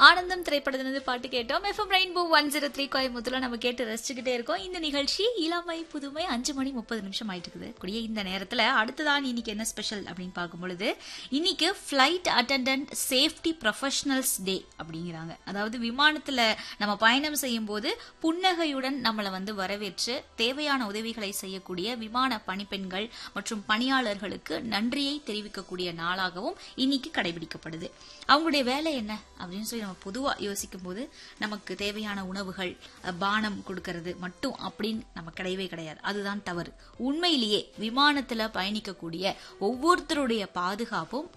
ஆனந்தம் திரைப்படத்திலிருந்து பாட்டு கேட்டோம் FM rainbow one zero three கோயம்புத்தூர்ல நம்ம கேட்டு ரசிச்சுக்கிட்டே இருக்கோம் இந்த நிகழ்ச்சி இளமை புதுமை அஞ்சு மணி முப்பது நிமிஷம் ஆயிட்டு இருக்குது கூடிய இந்த நேரத்துல அடுத்ததான் இன்னைக்கு என்ன ஸ்பெஷல் அப்படின்னு பார்க்கும் பொழுது இன்னைக்கு flight attendant safety professionals day அப்படிங்கிறாங்க அதாவது விமானத்துல நம்ம பயணம் செய்யும் போது புன்னகையுடன் நம்மளை வந்து வரவேற்று தேவையான உதவிகளை செய்யக்கூடிய விமான பணிப்பெண்கள் மற்றும் பணியாளர்களுக்கு நன்றியை தெரிவிக்கக்கூடிய நாளாகவும் இன்னைக்கு கடைபிடிக்கப்படுது அவங்களுடைய வேலை என்ன அப்படின்னு சொல்லி நம்ம பொதுவா யோசிக்கும் போது நமக்கு தேவையான உணவுகள் அஹ், பானம் கொடுக்கறது மட்டும் அப்படின்னு நம்ம கிடையவே கிடையாது அதுதான் தவறு உண்மையிலேயே விமானத்துல பயணிக்கக்கூடிய ஒவ்வொருத்தருடைய பாதுகாப்பும்